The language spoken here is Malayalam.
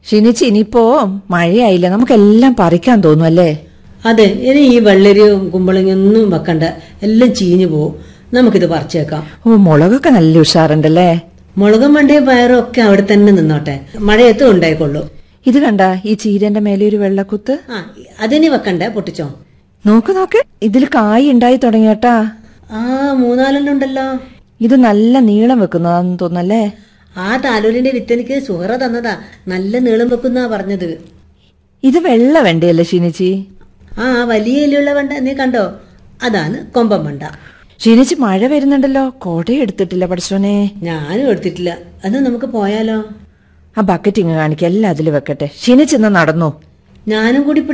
ഷിനിച്ചി ഇനിയിപ്പോ മഴയായില്ല നമുക്കെല്ലാം പറിക്കാൻ തോന്നും അല്ലേ അതെ ഇനി ഈ വെള്ളരിയും കുമ്പളങ്ങയും ഒന്നും വെക്കണ്ട എല്ലാം ചീഞ്ഞു പോവും നമുക്കിത് പറിച്ചേക്കാം ഓ മുളകൊക്കെ നല്ല ഉഷാറുണ്ടല്ലേ മുളകും വണ്ടിയും പയറും ഒക്കെ അവിടെ തന്നെ നിന്നോട്ടെ മഴയത്തും ഉണ്ടായിക്കൊള്ളൂ ഇത് കണ്ട ഈ ചീരന്റെ മേലെ ഒരു വെള്ളക്കുത്ത് ആ അതിനി വെക്കണ്ടേ പൊട്ടിച്ചോ നോക്ക് നോക്ക് ഇതിൽ കായ് ഉണ്ടായി തുടങ്ങിയട്ടാ ആ മൂന്നാലെണ്ണം ഉണ്ടല്ലോ ഇത് നല്ല നീളം വെക്കുന്നതാന്ന് തോന്നല്ലേ ആ താലൂരിന്റെ വിത്തനിക്ക് സുഹറ തന്നതാ നല്ല നീളം വെക്കുന്നാ പറഞ്ഞത് ഇത് വെള്ള വെണ്ടയല്ലേ ഷിനിച്ചി ആ വലിയ ഇലയുള്ള വെണ്ട നീ കണ്ടോ അതാണ് കൊമ്പൻ വെണ്ട ഷിനിച്ചി മഴ വരുന്നുണ്ടല്ലോ കോടയും എടുത്തിട്ടില്ല പഠിച്ചോനെ ഞാനും എടുത്തിട്ടില്ല അത് നമുക്ക് പോയാലോ ആ ബക്കറ്റ് ഇങ്ങ് കാണിക്കുക എല്ലാം അതിൽ വെക്കട്ടെ ഷിനിച്ചി ഇന്ന് നടന്നു ഞാനും കൂടി